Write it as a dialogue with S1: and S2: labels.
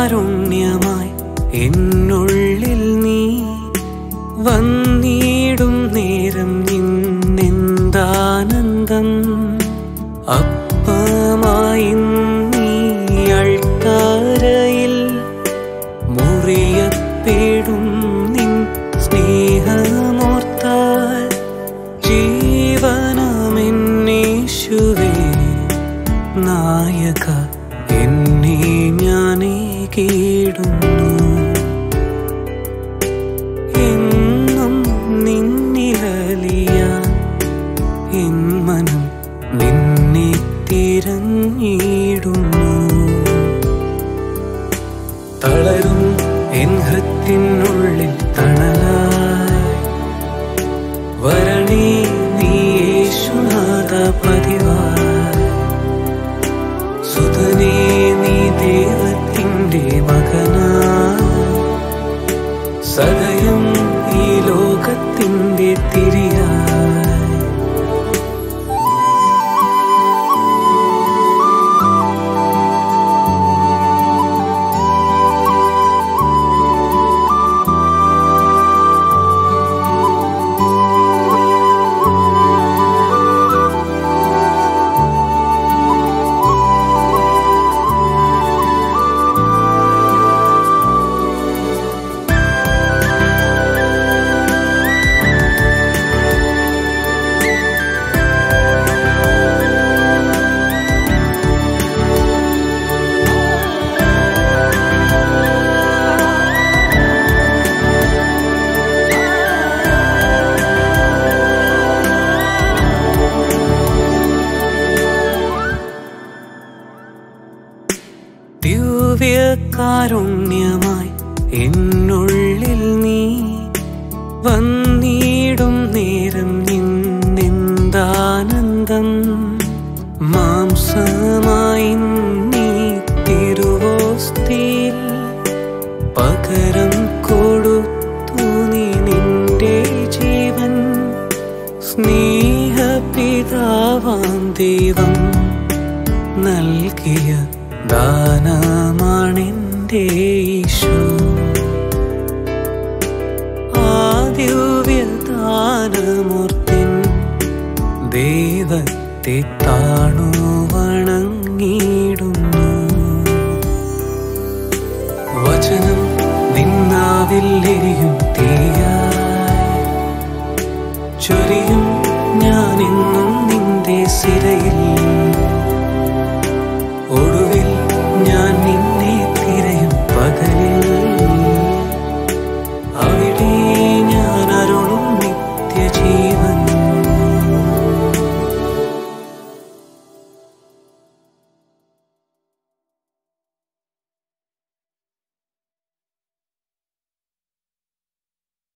S1: ദിവ്യകാരുണ്യമായി എന്നുള്ളിൽ നീ വന്നിടും നേരം നിന്നെന്താനന്ദം അപ്പമായി നീ അൾത്താരയിൽ മുറിയപ്പെടും നിൻ സ്നേഹമോർത്താൽ ജീവനമെന്നേശുവേ നായക എന്നെ ഞാനേ കീടുന്നു എന്നും നിന്നിലലിയാൻ എൻ മനം നിന്നെ തിരഞ്ഞിടുന്നു തളരും എൻ ഹൃത്തിനുള്ളിൽ തണലായി വരണേ നീ യേശുനാഥ പതിവായി സുതനേ നീ ദൈവത്തിൻ്റെ മകനായി സദയം ഈ ലോകത്തിൻ്റെ തിരിയായി ദിവ്യകാരുണ്യമായി എന്നുള്ളിൽ നീ വന്നിടും നേരം നിന്നെന്താനന്ദം മാംസമായി നീ തിരുവോസ്തിയിൽ പകരം കൊടുത്തു നീ നിന്റെ ജീവൻ സ്നേഹപിതാവാം ദൈവം നൽകിയ ദാനമാണെൻ്റെ ഈശോ ആ ദിവ്യദാനമൂർത്തിൻ ദൈവത്തെ താണു വണങ്ങിടുന്നു വചനം നിന്നാവിൽ എരിയും തീയായി ചൊരിയും ഞാനെന്നും നിന്റെ സിരയിൽ